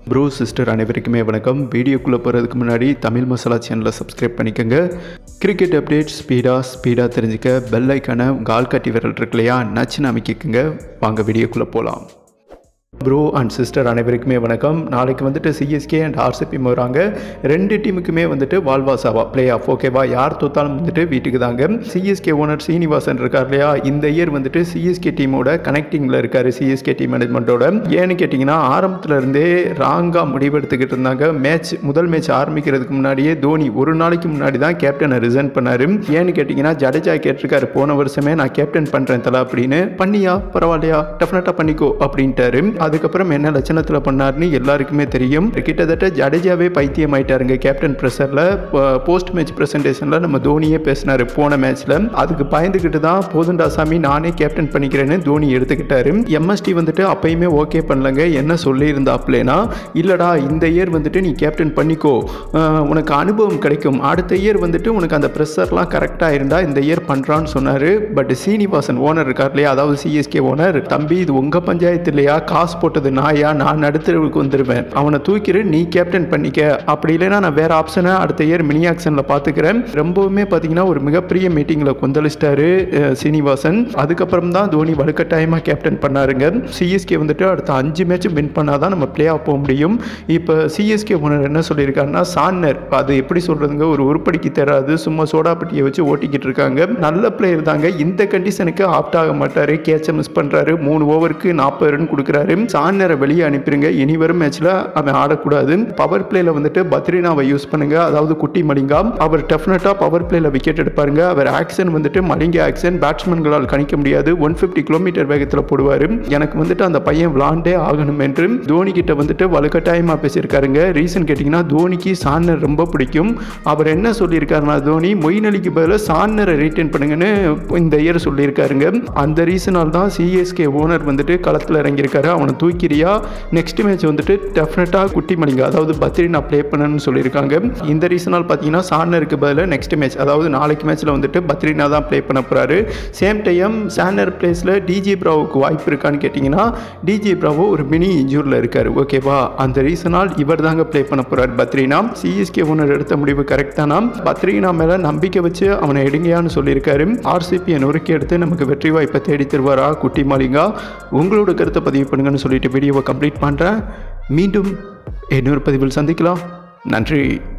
bro sister அனைவருக்குமே வணக்கம் வீடியோக்குள்ளே போகிறதுக்கு முன்னாடி தமிழ் மசாலா சேனலை சப்ஸ்கிரைப் பண்ணிக்கோங்க கிரிக்கெட் அப்டேட் ஸ்பீடாக ஸ்பீடாக தெரிஞ்சுக்க பெல் ஐக்கான உங்கள் ஆள்காட்டி விரல் இருக்கு இல்லையா நச்சுன்னு அமைக்கிக்குங்க வாங்க வீடியோக்குள்ளே போகலாம் ப்ரோ அண்ட் சிஸ்டர் அனைவருக்குமே வணக்கம் நாளைக்கு வந்துட்டு சிஎஸ்கே அண்ட் ஆர்சிபி வராங்க ரெண்டு டீமுக்குமே வந்துட்டு வால்வாசாவா பிளே ஆஃப் ஓகேவா யார் தோத்தாலும் வந்துட்டு வீட்டுக்கு தாங்க சிஎஸ்கே ஓனர் சீனிவாசன் இருக்கார் இல்லையா இந்த இயர் வந்துட்டு சிஎஸ்கே டீமோட கனெக்டிங்கில் இருக்கார் சிஎஸ்கே டீம் மேனேஜ்மெண்ட்டோட ஏன்னு கேட்டிங்கன்னா ஆரம்பத்தில் இருந்தே ராங்காக முடிவெடுத்துக்கிட்டு இருந்தாங்க மேட்ச் முதல் மேட்ச் ஆரம்பிக்கிறதுக்கு முன்னாடியே தோனி ஒரு நாளைக்கு முன்னாடி தான் கேப்டனை ரிசைன் பண்ணார் ஏன்னு கேட்டிங்கன்னா ஜடேஜா கேட்டிருக்காரு போன வருஷமே நான் கேப்டன் பண்ணுறேன் தலா அப்படின்னு பண்ணியா பரவாயில்லையா டெஃபினட்டாக பண்ணிக்கோ அப்படின்ட்டாரு அதுக்கப்புறம் என்ன லட்சணத்தில் பண்ணாருன்னு எல்லாருக்குமே தெரியும் கிட்டத்தட்ட ஜடேஜாவே பைத்தியம் ஆயிட்டாருங்க கேப்டன் ப்ரெஷரில் போஸ்ட் மேட்ச் ப்ரெசன்டேஷனில் நம்ம தோனியே பேசினார் போன மேட்ச்சில் அதுக்கு பயந்துக்கிட்டு தான் போதுண்டா சாமி நானே கேப்டன் பண்ணிக்கிறேன்னு தோனி எடுத்துக்கிட்டாரு எம்எஸ்டி வந்துட்டு அப்பயுமே ஓகே பண்ணலங்க என்ன சொல்லியிருந்தாப்லேனா இல்லைடா இந்த இயர் வந்துட்டு நீ கேப்டன் பண்ணிக்கோ அஹ், உனக்கு அனுபவம் கிடைக்கும் அடுத்த இயர் வந்துட்டு உனக்கு அந்த ப்ரெஷர்லாம் கரெக்டாக இருந்தால் இந்த இயர் பண்ணுறான்னு சொன்னார் பட் சீனிவாசன் ஓனர் இருக்கார் இல்லையா அதாவது சிஎஸ்கே ஓனர் தம்பி இது உங்கள் பஞ்சாயத்து இல்லையா காசு போட்டது நாயா நான் நடுத்தரவுக்கு வந்துடுவேன் அவனை தூக்கிடு நீ கேப்டன் பண்ணிக்க அப்படி இல்லைன்னா நான் வேற ஆப்ஷனை அடுத்த இயர் மினி ஆக்ஷனில் பார்த்துக்கிறேன் ரொம்பவுமே பார்த்தீங்கன்னா ஒரு மிகப்பெரிய மீட்டிங்கில் கொந்தளிச்சிட்டாரு அஹ், சீனிவாசன் அதுக்கப்புறம் தான் தோனி வலுக்கட்டாயமாக கேப்டன் பண்ணாருங்க சிஎஸ்கே வந்துட்டு அடுத்த அஞ்சு மேட்சும் வின் பண்ணாதான் நம்ம பிளே ஆஃப் போக முடியும் இப்போ சிஎஸ்கே ஓனர் என்ன சொல்லியிருக்காருன்னா சான்னர் அது எப்படி சொல்கிறதுங்க ஒரு உருப்படிக்கு தராது சும்மா சோடாப்பட்டியை வச்சு ஓட்டிக்கிட்டு இருக்காங்க நல்ல பிளேயர் தாங்க இந்த கண்டிஷனுக்கு ஆப்ட் ஆக மாட்டார் கேட்சை மிஸ் பண்ணுறாரு மூணு ஓவருக்கு நாற்பது ரன் கொடுக்குறாரு சான்னரை வெளியே அனுப்பிடுங்க இனி வரும் மேட்ச்சில் அவன் ஆடக்கூடாது பவர் பிளேல வந்துட்டு பத்ரினாவை யூஸ் பண்ணுங்க அதாவது குட்டி மலிங்கா அவர் டெஃபினட்டாக பவர் பிளேல விக்கெட் எடுப்பாருங்க அவர் ஆக்ஷன் வந்துட்டு மலிங்க ஆக்ஷன் பேட்ஸ்மேன்களால் கணிக்க முடியாது ஒன் ஃபிஃப்டி கிலோமீட்டர் வேகத்தில் போடுவார் எனக்கு வந்துட்டு அந்த பையன் விளாண்டே ஆகணும் என்று தோனி கிட்ட வந்துட்டு வலுக்கட்டாயமாக பேசியிருக்காருங்க ரீசன் கேட்டிங்கன்னா தோனிக்கு சான்னர் ரொம்ப பிடிக்கும் அவர் என்ன சொல்லியிருக்காருன்னா தோனி மொயின் அலிக்கு பதிலாக சான்னரை ரீட்டைன் பண்ணுங்கன்னு இந்த இயர் சொல்லியிருக்காருங்க அந்த ரீசனால் தான் சிஎஸ்கே ஓனர் வந்துட்டு களத்தில் இறங்கியிருக்காரு அவனை தூக்கிறியா நெக்ஸ்ட் மேட்ச் வந்துட்டு டெஃபினட்டாக குட்டி மலிங்க அதாவது பத்ரினா ப்ளே பண்ணணும்னு சொல்லியிருக்காங்க இந்த ரீசனால் பார்த்தீங்கன்னா சான்னருக்கு பதிலாக நெக்ஸ்ட் மேட்ச் அதாவது நாளைக்கு மேட்ச்சில் வந்துட்டு பத்ரினா தான் ப்ளே பண்ண போகிறாரு சேம் டைம் சான்னர் பிளேஸில் டிஜி பிராவுக்கு வாய்ப்பு இருக்கான்னு கேட்டிங்கன்னா டிஜி பிராவோ ஒரு மினி இன்ஜூரில் இருக்கார் ஓகேவா அந்த ரீசனால் இவர் தாங்க ப்ளே பண்ண போகிறார் பத்ரினா சிஎஸ்கே ஓனர் எடுத்த முடிவு கரெக்ட் தானா பத்ரினா மேலே நம்பிக்கை வச்சு அவனை எடுங்கயான்னு சொல்லியிருக்காரு ஆர்சிபியை நொறுக்கி எடுத்து நமக்கு வெற்றி வாய்ப்பை தேடி தருவாரா குட்டி மாலிங்கா உங்களோட கருத்தை பதிவு பண்ணுங்கன்னு சொல்லிட்டு வீடியோவை கம்ப்ளீட் பண்ணுறேன் மீண்டும் இன்னொரு பதிவில் சந்திக்கலாம் நன்றி